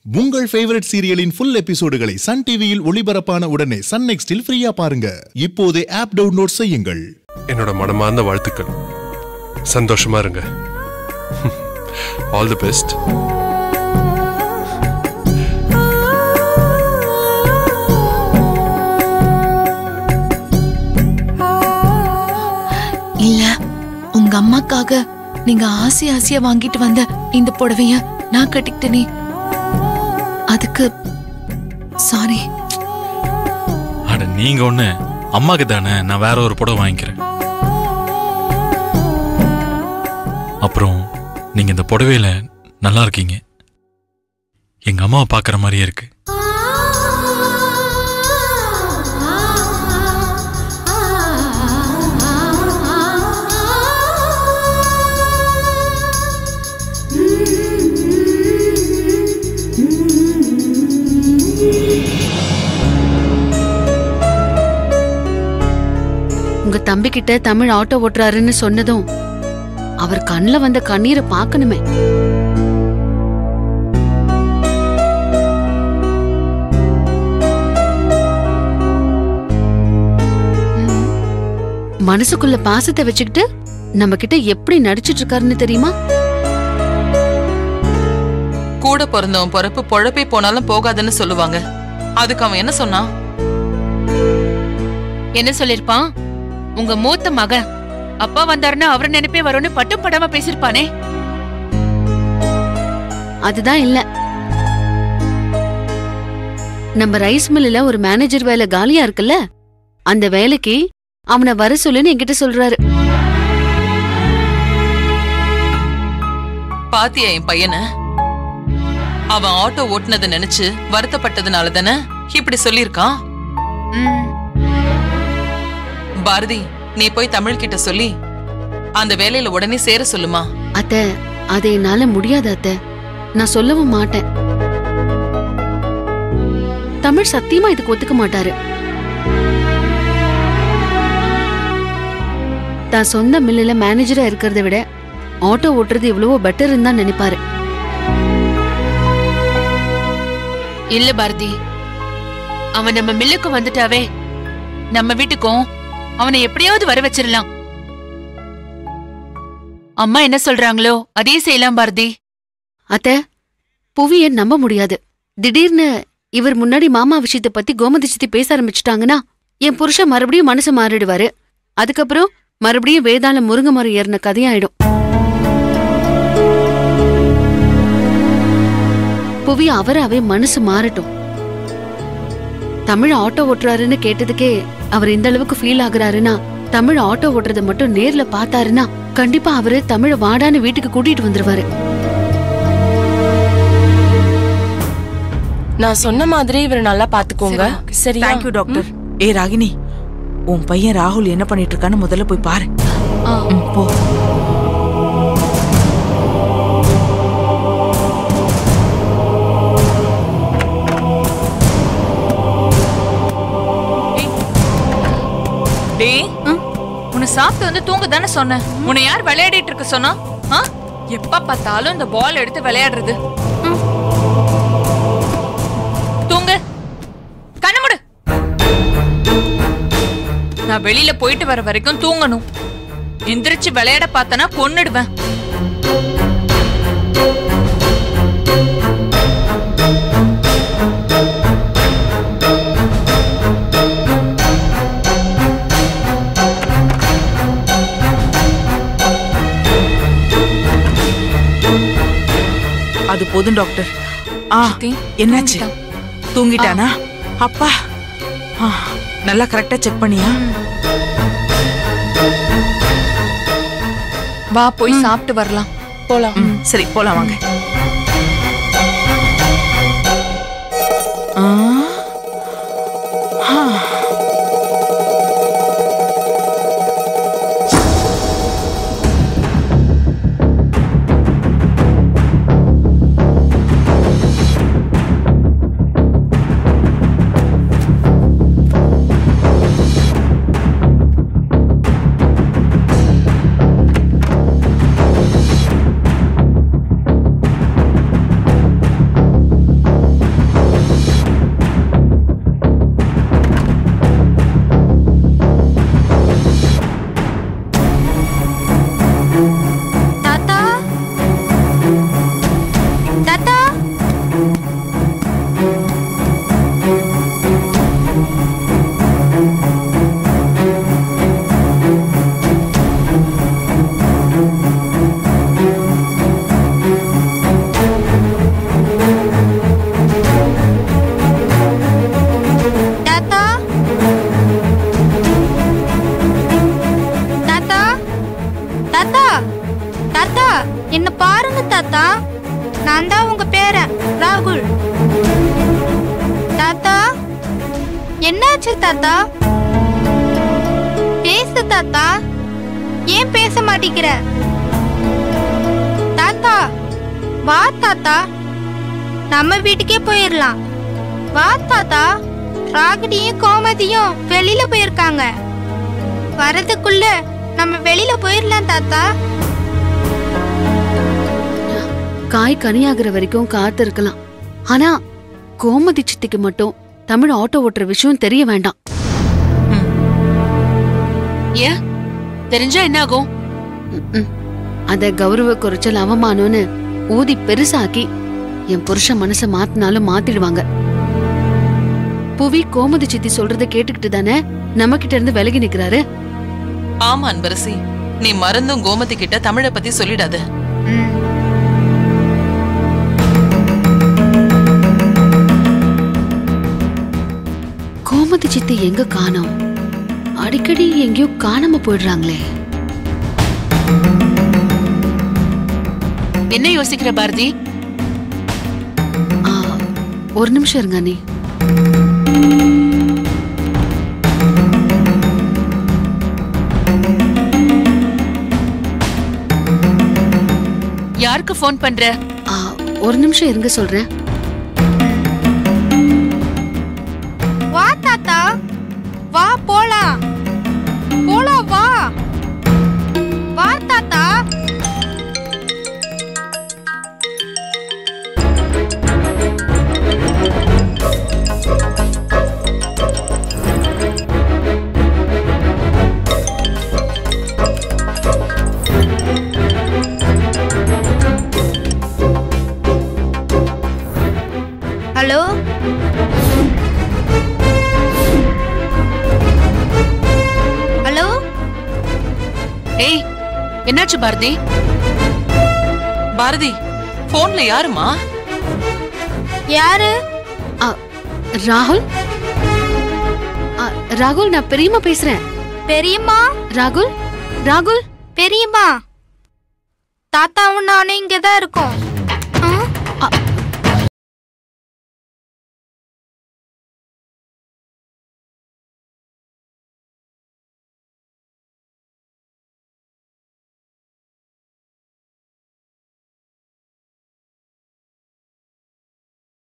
உங்கள் ஃபேவரட் சீரியலின் ஃபுல் எபிசோடுகளை சன் டிவியில் ஒளிபரப்பான உடனே சன் நெக்ஸ்டில் ஃப்ரீயா பாருங்க இப்போதே ஆப் டவுன்லோட் செய்யுங்கள் என்னோட மனமார்ந்த வாழ்த்துக்கள் சந்தோஷமா இருங்க ஆல் தி பெஸ்ட் இல்ல உங்க அம்மாக்காக நீங்க ஆசை ஆசையா வாங்கிட்டு வந்த இந்த புடவைய நான் கட்டிக்கிட்டேனே அதுக்கு சாரி அட நீங்க ஒண்ணு அம்மாக்கு தானே நான் வேற ஒரு புடவை வாங்கிக்கிறேன் அப்புறம் நீங்க இந்த புடவையில நல்லா இருக்கீங்க எங்க அம்மாவை பார்க்குற மாதிரியே இருக்கு உங்க தம்பி கிட்ட தமிழ் ஆட்டோ ஓட்டுறாருன்னு சொன்னதும் அவர் கண்ணுல வந்த கண்ணீரை பார்க்கணுமே ம். மனசுக்குள்ள பாசத்தை வச்சுக்கிட்டு நம்ம கிட்ட எப்படி நடிச்சிட்டு இருக்காருன்னு தெரியுமா கூட பிறந்தவன் பிறப்பு பொழப்பே போனாலும் போகாதுன்னு சொல்லுவாங்க அதுக்கு அவன் என்ன சொன்னான் என்ன சொல்லிருப்பான் உங்க மூத்த மகன் அப்பா வந்தாருன்னா அவர் நினைப்பே வரும்னு பட்டும் படாம பேசிருப்பானே அதுதான் இல்ல நம்ம ரைஸ் மில்லுல ஒரு மேனேஜர் வேலை காலியா இருக்குல்ல அந்த வேலைக்கு அவனை வர சொல்லுன்னு என்கிட்ட சொல்றாரு பாத்தியா என் பையனை அவன் ஆட்டோ ஓட்டுனதை நினைச்சு வருத்தப்பட்டதுனால தானே இப்படி சொல்லியிருக்கான் ம், பாரதி நீ போய் தமிழ் கிட்ட சொல்லி அந்த வேலையில உடனே சேர சொல்லுமா அத்த அது என்னால முடியாது அத்த நான் சொல்லவும் மாட்டேன் தமிழ் சத்தியமா இதுக்கு ஒத்துக்க மாட்டாரு தான் சொந்த மில்லுல மேனேஜரா இருக்கிறத விட ஆட்டோ ஓட்டுறது எவ்வளவோ பெட்டர்னு தான் நினைப்பாரு இல்ல பாரதி அவன் நம்ம மில்லுக்கு வந்துட்டாவே நம்ம வீட்டுக்கும் அவனை எப்படியாவது வர வச்சிடலாம் அம்மா என்ன சொல்றாங்களோ அதே செய்யலாம் பாரதி அத்த புவிய நம்ப முடியாது திடீர்னு இவர் முன்னாடி மாமா விஷயத்தை பத்தி கோமதி சித்தி பேச ஆரம்பிச்சிட்டாங்கன்னா என் புருஷன் மறுபடியும் மனசு மாறிடுவாரு அதுக்கப்புறம் மறுபடியும் வேதாள முருங்கை மரம் ஏறின கதையாயிடும் புவி அவராவே மனசு மாறட்டும் தமிழ் ஆட்டோ ஓட்டுறாருன்னு கேட்டதுக்கே அவர் இந்த அளவுக்கு ஃபீல் ஆகுறாருன்னா தமிழ் ஆட்டோ ஓட்டுறத மட்டும் நேர்ல பார்த்தாருன்னா கண்டிப்பா அவரு தமிழ வாடான்னு வீட்டுக்கு கூட்டிட்டு வந்துருவாரு நான் சொன்ன மாதிரி இவர் நல்லா பாத்துக்கோங்க சரியா தேங்க்யூ டாக்டர் ஏ ராகினி உன் பையன் ராகுல் என்ன பண்ணிட்டு இருக்கான்னு முதல்ல போய் பாரு ம், போ டேய் உன்னை சாப்பிட்டு வந்து தூங்க தானே சொன்னேன் உன்னை யார் விளையாடிட்டு இருக்க சொன்னா ஆ? எப்ப பார்த்தாலும் இந்த பால் எடுத்து விளையாடுறது ம். தூங்கு கண்ணு மூடு நான் வெளியில போயிட்டு வர வரைக்கும் தூங்கணும் எந்திரிச்சு விளையாட பார்த்தனா கொன்னுடுவேன் அது போதும் டாக்டர் ஆ சித்தி, என்னாச்சு தூங்கிட்டான். தூங்கிட்டானா அப்பா ஆ, நல்லா கரெக்டா செக் பண்ணியா வா போய் சாப்பிட்டு வரலாம் போலாம் ம், சரி போலாம் வாங்க ஆ. ஆ. என்னாச்சு தாத்தா பேசு தாத்தா ஏன் பேச மாட்டேங்கிற தாத்தா வா தாத்தா நம்ம வீட்டுக்கே போயிடலாம் வா தாத்தா ராகினியும் கோமதியும் வெளியில போயிருக்காங்க வரதுக்குள்ள நம்ம வெளியில போயிடலாம் தாத்தா காய் கனியாகிற வரைக்கும் காத்து இருக்கலாம் ஆனா கோமதி சித்திக்கு மட்டும் தமிழ் ஆட்டோ ஓட்டுற விஷயம் தெரிய வேண்டாம் ஏன் தெரிஞ்சா என்ன ஆகும் ம்ம். அத கௌரவ குறைச்சல் அவமானம்னு ஊதி பெருசாக்கி என் புருஷன் மனச மாத்தினாலும் மாத்திடுவாங்க புவி கோமதி சித்தி சொல்றத கேட்டுக்கிட்டு தானே நம்ம கிட்ட இருந்து விலகி நிக்கிறாரு ஆமா அன்பரசி நீ மறந்தும் கோமதி கிட்ட தமிழை பத்தி சொல்லிடாத கோமதி சித்தி எங்க காணோம் அடிக்கடி எங்கேயோ காணாம போயிடுறாங்களே என்ன யோசிக்கிற பாரதி ஆ, ஒரு நிமிஷம் இருங்க அண்ணி யாருக்கு ஃபோன் பண்ற ஆ, ஒரு நிமிஷம் இருங்க சொல்றேன் வா தாத்தா வா போலாம் போலாம் வா வா தாத்தா ஹலோ ஹலோ ஏய் என்னாச்சு பாரதி பாரதி போன்ல யாருமா யாரு ஆ, ராகுல் ஆ, ராகுல் நான் பெரியம்மா பேசுறேன் பெரியம்மா ராகுல் ராகுல் பெரியம்மா தாத்தாவும் நானும் இங்கதான் இருக்கோம்